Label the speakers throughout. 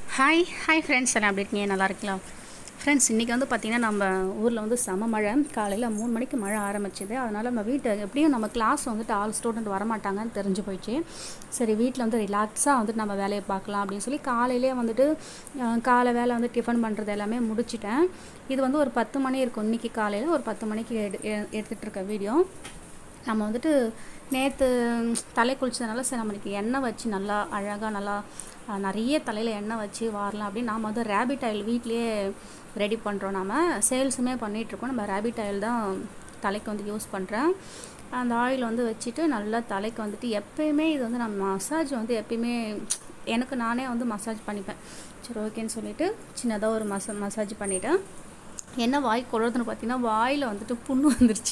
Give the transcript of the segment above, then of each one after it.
Speaker 1: hi hi friends எல்லாம் எப்படி இருக்கீங்க நல்லா இருக்கலாம் ஃப்ரெண்ட்ஸ் இன்றைக்கி வந்து பார்த்திங்கன்னா நம்ம ஊரில் வந்து செம மழை காலையில் மூணு மணிக்கு மழை ஆரம்பிச்சுது அதனால் நம்ம வீட்டு எப்படியும் நம்ம கிளாஸ் வந்துட்டு ஆல் ஸ்டூடெண்ட் வரமாட்டாங்கன்னு தெரிஞ்சு போயிடுச்சு சரி வீட்டில் வந்து ரிலாக்ஸாக வந்துட்டு நம்ம வேலையை பார்க்கலாம் அப்படின்னு சொல்லி காலையிலே வந்துட்டு அஹ், காலை வேலை வந்து டிஃபன் பண்ணுறது எல்லாமே முடிச்சிட்டேன் இது வந்து ஒரு பத்து மணி இருக்கும் இன்றைக்கி காலையில் ஒரு பத்து மணிக்கு எடு எ- எடுத்துகிட்டு இருக்க வீடியோ நம்ம வந்துட்டு நேற்று தலை குளிச்சதுனால சரி நம்ம இன்னைக்கு எண்ணெய் வச்சு நல்லா அழகாக நல்லா அஹ், நிறைய தலையில் எண்ணெய் வச்சு வாரலாம் அப்படின்னு நாம் வந்து ரேபிட் ஆயில் வீட்லேயே ரெடி பண்ணுறோம் நாம் சேல்ஸுமே பண்ணிகிட்ருக்கோம் நம்ம ரேபிட் ஆயில் தான் தலைக்கு வந்து யூஸ் பண்ணுறேன் அந்த ஆயில் வந்து வச்சுட்டு நல்லா தலைக்கு வந்துட்டு எப்பயுமே இது வந்து நான் மசாஜ் வந்து எப்பயுமே எனக்கு நானே வந்து மசாஜ் பண்ணிப்பேன் சரி ஓகேன்னு சொல்லிட்டு சின்னதாக ஒரு மசா மசாஜ் பண்ணிவிட்டேன் என்ன வாய் குழந்தைன்னு பார்த்தீங்கன்னா வாயில் வந்துட்டு புண்ணு வந்துருச்சு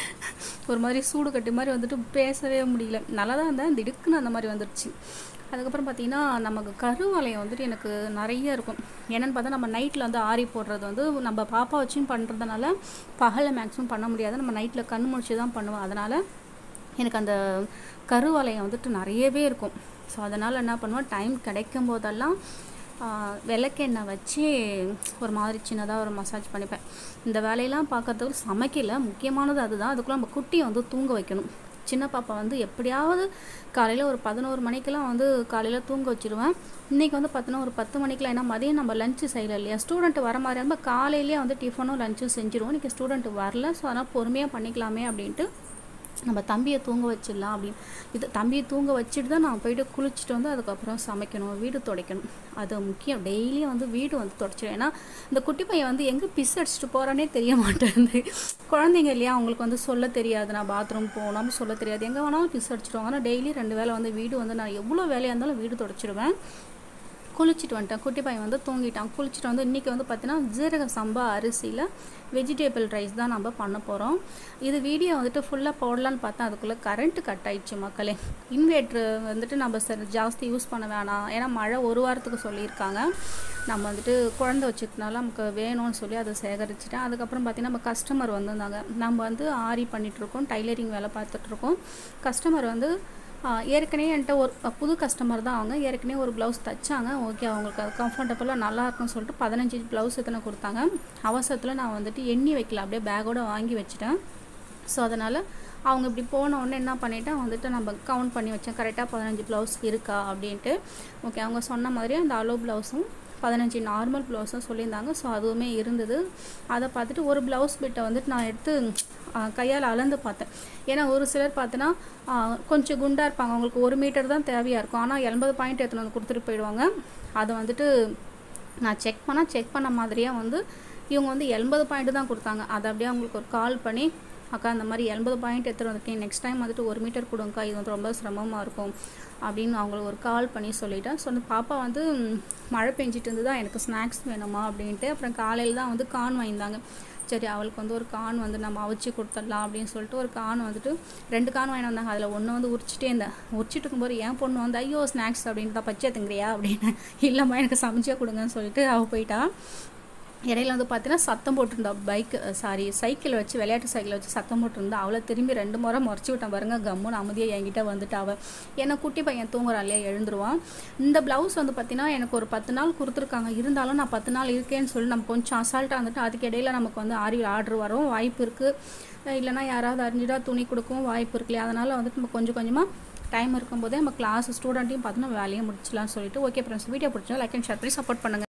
Speaker 1: ஒரு மாதிரி சூடு கட்டி மாதிரி வந்துட்டு பேசவே முடியல நல்லா தான் இருந்தேன் திடுக்குன்னு அந்த மாதிரி வந்துருச்சு அதுக்கப்புறம் பார்த்தீங்கன்னா நமக்கு கருவளையம் வந்துட்டு எனக்கு நிறைய இருக்கும் என்னென்னு பார்த்தா நம்ம நைட்டில் வந்து ஆரி போடுறது வந்து நம்ம பாப்பா வச்சுன்னு பண்ணுறதுனால பகலில் மேக்ஸிமம் பண்ண முடியாது நம்ம நைட்டில் கண் முழிச்சு தான் பண்ணுவோம் அதனால் எனக்கு அந்த கருவளையம் வந்துட்டு நிறையவே இருக்கும் ஸோ அதனால் என்ன பண்ணுவேன் டைம் கிடைக்கும் போதெல்லாம் ஆஹ், விளக்கெண்ணெய் வச்சு ஒரு மாதிரி சின்னதாக ஒரு மசாஜ் பண்ணிப்பேன் இந்த வேலையெல்லாம் பார்க்கறதுக்கு சமைக்கல முக்கியமானது அதுதான் அதுக்குள்ளே நம்ம குட்டியை வந்து தூங்க வைக்கணும் சின்ன பாப்பா வந்து எப்படியாவது காலையில் ஒரு பதினோரு மணிக்கெல்லாம் வந்து காலையில் தூங்க வச்சிருவேன் இன்றைக்கி வந்து பார்த்தீங்கன்னா ஒரு பத்து மணிக்கெலாம் ஏன்னா மதியம் நம்ம லஞ்சு செய்யல இல்லையா ஸ்டூடெண்ட் வர மாதிரி இருந்தால் காலையிலேயே வந்து டிஃபனும் லஞ்சும் செஞ்சுருவோம் இன்றைக்கி ஸ்டூடெண்ட் வரல ஸோ அதனால் பொறுமையாக பண்ணிக்கலாமே அப்படின்ட்டு நம்ம தம்பியை தூங்க வச்சிடலாம் அப்படின்னு இது தம்பியை தூங்க வச்சுட்டு தான் நான் போயிட்டு குளிச்சுட்டு வந்து அதுக்கப்புறம் சமைக்கணும் வீடு துடைக்கணும் அது முக்கியம் டெய்லியும் வந்து வீடு வந்து துடைச்சிடும் ஏன்னா இந்த குட்டி பையன் வந்து எங்கே பிஸ் அடிச்சுட்டு போகிறானே தெரிய மாட்டேங்குது குழந்தைங்க இல்லையா அவங்களுக்கு வந்து சொல்ல தெரியாது நான் பாத்ரூம் போகணும்னு சொல்ல தெரியாது எங்கே வேணாலும் பிஸ் அடிச்சிடுவாங்க ஆனால் டெய்லி ரெண்டு வேளை வந்து வீடு வந்து நான் எவ்வளோ வேலையாக இருந்தாலும் வீடு துடைச்சிடுவேன் குளிச்சுட்டு வந்துட்டேன் குட்டி பையன் வந்து தூங்கிட்டான் குளிச்சுட்டு வந்து இன்றைக்கி வந்து பார்த்தீங்கன்னா ஜீரக சம்பா அரிசியில் வெஜிடேபிள் ரைஸ் தான் நம்ம பண்ண போகிறோம் இது வீடியோ வந்துட்டு ஃபுல்லாக போடலான்னு பார்த்தா அதுக்குள்ளே கரண்ட்டு கட் ஆயிடுச்சு மக்களே இன்வேட்ரு வந்துட்டு நம்ம சரி ஜாஸ்தி யூஸ் பண்ண வேணாம் ஏன்னா மழை ஒரு வாரத்துக்கு சொல்லியிருக்காங்க நம்ம வந்துட்டு குழந்தை வச்சுக்கனால நமக்கு வேணும்னு சொல்லி அதை சேகரிச்சிட்டேன் அதுக்கப்புறம் பார்த்தீங்கன்னா நம்ம கஸ்டமர் வந்திருந்தாங்க நம்ம வந்து ஆரி பண்ணிகிட்ருக்கோம் டைலரிங் வேலை பார்த்துட்ருக்கோம் கஸ்டமர் வந்து ஆ, ஏற்கனவே என்கிட்ட ஒரு அ, புது கஸ்டமர் தான் அவங்க ஏற்கனவே ஒரு ப்ளவுஸ் தைச்சாங்க ஓகே அவங்களுக்கு அது கம்ஃபர்டபுளாக நல்லா இருக்கும்னு சொல்லிட்டு பதினஞ்சு ப்ளவுஸ் எத்தனை கொடுத்தாங்க அவசரத்தில் நான் வந்துட்டு எண்ணி வைக்கல அப்படியே பேக்கோட வாங்கி வச்சுட்டேன் ஸோ அதனால் அவங்க இப்படி போன உடனே என்ன பண்ணிட்டேன் வந்துட்டு நம்ம கவுண்ட் பண்ணி வச்சேன் கரெக்டாக பதினஞ்சு ப்ளவுஸ் இருக்கா அப்படின்ட்டு ஓகே அவங்க சொன்ன மாதிரி அந்த அலோ ப்ளவுஸும் பதினஞ்சு நார்மல் ப்ளவுஸும் சொல்லியிருந்தாங்க ஸோ அதுவுமே இருந்தது அதை பார்த்துட்டு ஒரு ப்ளவுஸ் பிட்டை வந்துட்டு நான் எடுத்து கையால் அளந்து பார்த்தேன் ஏன்னா ஒரு சிலர் பார்த்தோன்னா கொஞ்சம் குண்டாக இருப்பாங்க அவங்களுக்கு ஒரு மீட்டர் தான் தேவையாக இருக்கும் ஆனால் எண்பது பாயிண்ட் எடுத்துன்னு வந்து கொடுத்துட்டு போயிடுவாங்க அதை வந்துட்டு நான் செக் பண்ணால் செக் பண்ண மாதிரியே வந்து இவங்க வந்து எண்பது பாயிண்ட் தான் கொடுத்தாங்க அதை அப்படியே அவங்களுக்கு ஒரு கால் பண்ணி அக்கா இந்த மாதிரி எண்பது பாயிண்ட் எடுத்துகிட்டு வந்திருக்கேன் நெக்ஸ்ட் டைம் வந்துட்டு ஒரு மீட்டர் கொடுங்கக்கா இது வந்து ரொம்ப சிரமமாக இருக்கும் அப்படின்னு அவங்களுக்கு ஒரு கால் பண்ணி சொல்லிட்டேன் ஸோ அந்த பாப்பா வந்து ம், மழை பெஞ்சிட்டு இருந்ததா எனக்கு ஸ்நாக்ஸ் வேணுமா அப்படின்ட்டு அப்புறம் காலையில் தான் வந்து கான் வாங்கியிருந்தாங்க சரி அவளுக்கு வந்து ஒரு கான் வந்து நம்ம அவிச்சு கொடுத்துடலாம் அப்படின்னு சொல்லிட்டு ஒரு கான் வந்துட்டு ரெண்டு கான் வாங்கி வந்தாங்க அதில் ஒன்று வந்து உரிச்சிட்டே இருந்தேன் உரிச்சிட்டு இருக்கும்போது என் பொண்ணு வந்து ஐயோ ஸ்நாக்ஸ் அப்படின்னு தான் பச்சை திங்கிறியா அப்படின்னு இல்லைம்மா எனக்கு சமைச்சே கொடுங்கன்னு சொல்லிட்டு அவள் போயிட்டா இடையில வந்து பார்த்தீங்கன்னா சத்தம் போட்டிருந்தா பைக் சாரி சைக்கிள் வச்சு விளையாட்டு சைக்கிள் வச்சு சத்தம் போட்டிருந்தா அவளை திரும்பி ரெண்டு முறை முறைச்சி விட்டான் பாருங்க கம்முன்னு அமைதியாக என்கிட்ட வந்துட்டு அவள் ஏன்னா குட்டி பையன் தூங்குறான் இல்லையா எழுந்துருவான் இந்த ப்ளவுஸ் வந்து பார்த்தீங்கன்னா எனக்கு ஒரு பத்து நாள் கொடுத்துருக்காங்க இருந்தாலும் நான் பத்து நாள் இருக்கேன்னு சொல்லி நம்ம கொஞ்சம் அசால்ட்டாக வந்துட்டு அதுக்கு இடையில நமக்கு வந்து ஆரி ஆர்டர் வரும் வாய்ப்பு இருக்குது இல்லைனா யாராவது அறிஞ்சிட்டா துணி கொடுக்கவும் வாய்ப்பு இருக்கு இல்லையா அதனால் வந்துட்டு நம்ம கொஞ்சம் கொஞ்சமாக டைம் இருக்கும்போதே நம்ம கிளாஸ் ஸ்டூடெண்ட்டையும் பார்த்து நம்ம வேலையை முடிச்சலாம்னு சொல்லிட்டு ஓகே ஃப்ரெண்ட்ஸ் வீடியோ பிடிச்சா லைக் அண்ட் ஷேர் பண்ணி சப்போர்ட் பண்ணுங்கள்